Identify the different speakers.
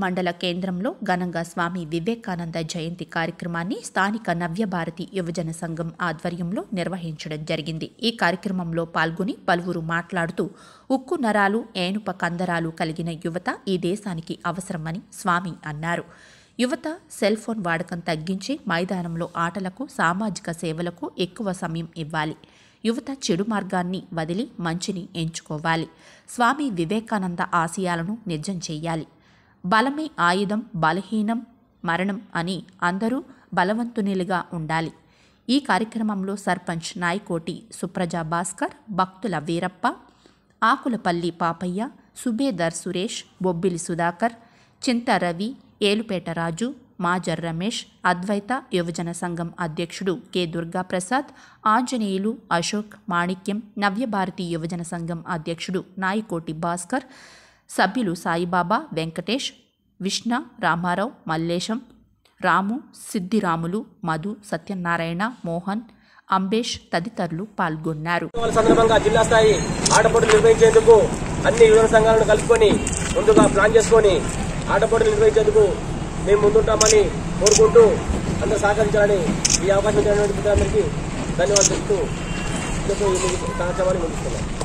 Speaker 1: మండల కేంద్రంలో ఘనంగా స్వామి వివేకానంద జయంతి కార్యక్రమాన్ని స్థానిక నవ్యభారతి యువజన సంఘం ఆధ్వర్యంలో నిర్వహించడం జరిగింది ఈ కార్యక్రమంలో పాల్గొని పలువురు మాట్లాడుతూ ఉక్కు నరాలు ఏనుప కందరాలు కలిగిన యువత ఈ దేశానికి అవసరమని స్వామి అన్నారు యువత సెల్ ఫోన్ వాడకం తగ్గించి మైదానంలో ఆటలకు సామాజిక సేవలకు ఎక్కువ సమయం ఇవ్వాలి యువత చెడు మార్గాన్ని వదిలి మంచిని ఎంచుకోవాలి స్వామి వివేకానంద ఆశయాలను నిజం చెయ్యాలి బలమే ఆయుధం బలహీనం మరణం అని అందరూ బలవంతునిలుగా ఉండాలి ఈ కార్యక్రమంలో సర్పంచ్ నాయకోటి సుప్రజా భాస్కర్ భక్తుల వీరప్ప ఆకులపల్లి పాపయ్య సుబేదర్ సురేష్ బొబ్బిలి సుధాకర్ చింత రవి ఏలుపేట రాజు మాజర్ రమేష్ అద్వైత యువజన సంఘం అధ్యక్షుడు కె దుర్గాప్రసాద్ ఆంజనేయులు అశోక్ మాణిక్యం నవ్యభారతి యువజన సంఘం అధ్యక్షుడు నాయకోటి భాస్కర్ సభ్యులు సాయిబాబా వెంకటేష్ విష్ణ రామారావు మల్లేశం రాము సిద్ధిరాములు మధు సత్యనారాయణ మోహన్ అంబేష్ తదితరులు పాల్గొన్నారు
Speaker 2: ఉత్సవాల సందర్భంగా జిల్లా స్థాయి ఆటపోటీలు నిర్వహించేందుకు అన్ని యువజన సంఘాలను కలుపుకొని ముందుగా ప్లాన్ చేసుకొని ఆటపోటీలు నిర్వహించేందుకు మేము ముందుంటామని కోరుకుంటూ అందరూ సహకరించాలని ఈ అవకాశం ఇచ్చినటువంటి మిత్రులందరికీ ధన్యవాదాలు చెప్తూ ఈ కార్యక్రమాన్ని ముగిస్తున్నాం